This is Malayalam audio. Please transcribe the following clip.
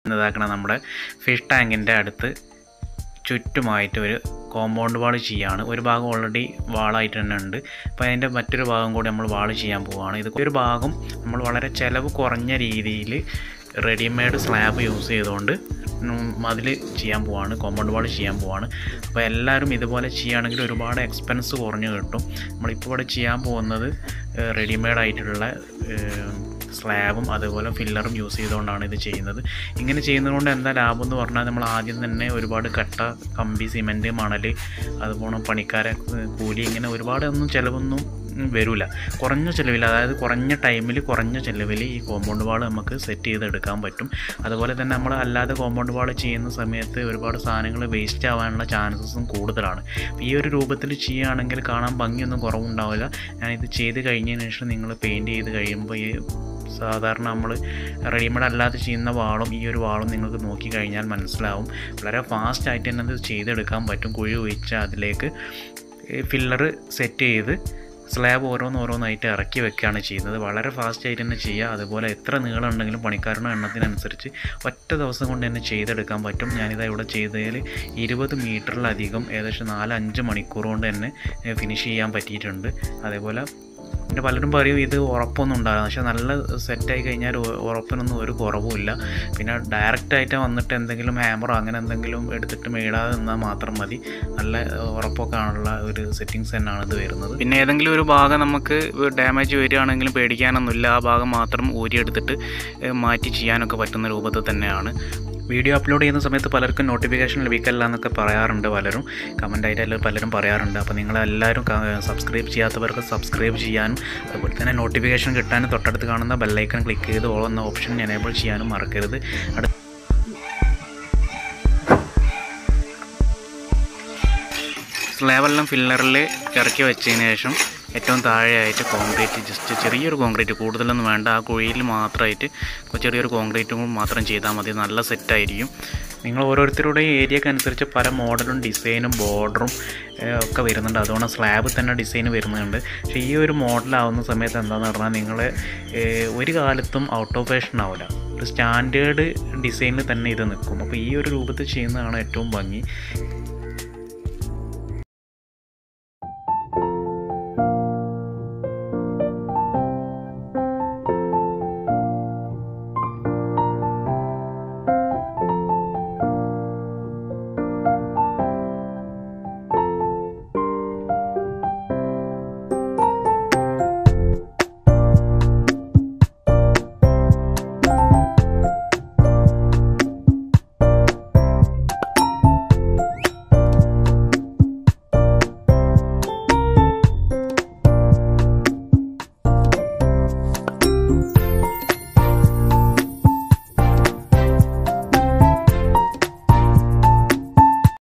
ഇതാക്കണം നമ്മുടെ ഫിഷ് ടാങ്കിൻ്റെ അടുത്ത് ചുറ്റുമായിട്ട് ഒരു കോമ്പൗണ്ട് വാൾ ചെയ്യാണ് ഒരു ഭാഗം ഓൾറെഡി വാളായിട്ട് തന്നെ ഉണ്ട് അപ്പോൾ അതിൻ്റെ മറ്റൊരു ഭാഗം കൂടി നമ്മൾ വാൾ ചെയ്യാൻ പോവുകയാണ് ഇത് ഒരു ഭാഗം നമ്മൾ വളരെ ചിലവ് കുറഞ്ഞ രീതിയിൽ റെഡിമെയ്ഡ് സ്ലാബ് യൂസ് ചെയ്തുകൊണ്ട് അതിൽ ചെയ്യാൻ പോവാണ് കോമ്പൗണ്ട് വാൾ ചെയ്യാൻ പോവാണ് അപ്പോൾ എല്ലാവരും ഇതുപോലെ ചെയ്യുകയാണെങ്കിൽ ഒരുപാട് എക്സ്പെൻസ് കുറഞ്ഞ് കിട്ടും നമ്മളിപ്പോൾ ഇവിടെ ചെയ്യാൻ പോകുന്നത് റെഡിമെയ്ഡ് ആയിട്ടുള്ള സ്ലാബും അതുപോലെ ഫില്ലറും യൂസ് ചെയ്തുകൊണ്ടാണ് ഇത് ചെയ്യുന്നത് ഇങ്ങനെ ചെയ്യുന്നതുകൊണ്ട് എന്താ ലാഭം എന്ന് പറഞ്ഞാൽ നമ്മൾ ആദ്യം തന്നെ ഒരുപാട് കട്ട കമ്പി സിമൻറ്റ് മണൽ അതുപോലെ പണിക്കാരെ ഏഹ്, കൂലി ഇങ്ങനെ ഒരുപാട് ഒന്നും ചിലവൊന്നും വരില്ല കുറഞ്ഞ ചിലവിൽ അതായത് കുറഞ്ഞ ടൈമിൽ കുറഞ്ഞ ചിലവിൽ ഈ കോമ്പൗണ്ട് വാൾ നമുക്ക് സെറ്റ് ചെയ്തെടുക്കാൻ പറ്റും അതുപോലെ തന്നെ നമ്മൾ അല്ലാതെ കോമ്പൗണ്ട് വാൾ ചെയ്യുന്ന സമയത്ത് ഒരുപാട് സാധനങ്ങൾ വേസ്റ്റ് ആവാനുള്ള ചാൻസസും കൂടുതലാണ് അപ്പോൾ ഈ ഒരു രൂപത്തിൽ ചെയ്യുകയാണെങ്കിൽ കാണാൻ ഭംഗിയൊന്നും കുറവുണ്ടാവില്ല ഞാനിത് ചെയ്ത് കഴിഞ്ഞതിന് ശേഷം നിങ്ങൾ പെയിൻറ്റ് ചെയ്ത് കഴിയുമ്പോൾ ഈ സാധാരണ നമ്മൾ റെഡിമെയ്ഡ് അല്ലാതെ ചെയ്യുന്ന വാളും ഈ ഒരു വാളും നിങ്ങൾക്ക് നോക്കി കഴിഞ്ഞാൽ മനസ്സിലാവും വളരെ ഫാസ്റ്റ് ആയിട്ട് തന്നെ ഇത് ചെയ്തെടുക്കാൻ പറ്റും കുഴി ഒഴിച്ച് അതിലേക്ക് ഫില്ലർ സെറ്റ് ചെയ്ത് സ്ലാബ് ഓരോന്ന് ഓരോന്നായിട്ട് ഇറക്കി വെക്കുകയാണ് ചെയ്യുന്നത് വളരെ ഫാസ്റ്റ് ആയിട്ട് തന്നെ ചെയ്യുക അതുപോലെ എത്ര നീളം ഉണ്ടെങ്കിലും പണിക്കാരുടെ എണ്ണത്തിനനുസരിച്ച് ഒറ്റ ദിവസം കൊണ്ട് തന്നെ ചെയ്തെടുക്കാൻ പറ്റും ഞാനിത് ഇവിടെ ചെയ്തതിൽ ഇരുപത് മീറ്ററിലധികം ഏകദേശം നാല് അഞ്ച് മണിക്കൂർ കൊണ്ട് തന്നെ ഫിനിഷ് ചെയ്യാൻ പറ്റിയിട്ടുണ്ട് അതേപോലെ പിന്നെ പലരും പറയും ഇത് ഉറപ്പൊന്നും ഉണ്ടാകും പക്ഷെ നല്ല സെറ്റായി കഴിഞ്ഞാൽ ഉ- ഉറപ്പിനൊന്നും ഒരു കുറവുമില്ല പിന്നെ ഡയറക്റ്റായിട്ട് വന്നിട്ട് എന്തെങ്കിലും ഹാമറോ അങ്ങനെ എന്തെങ്കിലും എടുത്തിട്ട് മേടാതെ നിന്നാൽ മാത്രം മതി നല്ല ഉറപ്പൊക്കെ ആണുള്ള ഒരു സെറ്റിങ്സ് തന്നെയാണ് ഇത് വരുന്നത് പിന്നെ ഏതെങ്കിലും ഒരു ഭാഗം നമുക്ക് ഡാമേജ് വരികയാണെങ്കിലും പേടിക്കാനൊന്നുമില്ല ആ ഭാഗം മാത്രം ഊരിയെടുത്തിട്ട് ഏഹ്, മാറ്റി ചെയ്യാനൊക്കെ പറ്റുന്ന രൂപത്തിൽ തന്നെയാണ് വീഡിയോ അപ്ലോഡ് ചെയ്യുന്ന സമയത്ത് പലർക്കും നോട്ടിഫിക്കേഷൻ ലഭിക്കില്ല എന്നൊക്കെ പറയാറുണ്ട് പലരും കമൻ്റായിട്ട് എല്ലാം പലരും പറയാറുണ്ട് അപ്പോൾ നിങ്ങളെല്ലാവരും സബ്സ്ക്രൈബ് ചെയ്യാത്തവർക്ക് സബ്സ്ക്രൈബ് ചെയ്യാനും അതുപോലെ തന്നെ നോട്ടിഫിക്കേഷൻ കിട്ടാനും തൊട്ടടുത്ത് കാണുന്ന ബെല്ലൈക്കൺ ക്ലിക്ക് ചെയ്ത് ഓൾ എന്ന ഓപ്ഷൻ എനേബിൾ ചെയ്യാനും മറക്കരുത് അടുത്ത സ്ലാബെല്ലാം ഫില്ലറിൽ ഇറക്കി വെച്ചതിന് ശേഷം ഏറ്റവും താഴെയായിട്ട് കോൺക്രീറ്റ് ജസ്റ്റ് ചെറിയൊരു കോൺക്രീറ്റ് കൂടുതലൊന്നും വേണ്ട ആ കുഴിയിൽ മാത്രമായിട്ട് ചെറിയൊരു കോൺക്രീറ്റും മാത്രം ചെയ്താൽ മതി നല്ല സെറ്റായിരിക്കും നിങ്ങൾ ഓരോരുത്തരുടെ ഏരിയക്ക് അനുസരിച്ച് പല മോഡലും ഡിസൈനും ബോർഡറും ഒക്കെ വരുന്നുണ്ട് അതുകൊണ്ട് സ്ലാബ് തന്നെ ഡിസൈൻ വരുന്നുണ്ട് പക്ഷേ ഈ ഒരു മോഡലാവുന്ന സമയത്ത് എന്താണെന്ന് പറഞ്ഞാൽ നിങ്ങൾ ഒരു കാലത്തും ഔട്ട് ഓഫ് ഫാഷൻ ആവില്ല ഒരു സ്റ്റാൻഡേർഡ് ഡിസൈനിൽ തന്നെ ഇത് നിൽക്കും അപ്പോൾ ഈ ഒരു രൂപത്തിൽ ചെയ്യുന്നതാണ് ഏറ്റവും ഭംഗി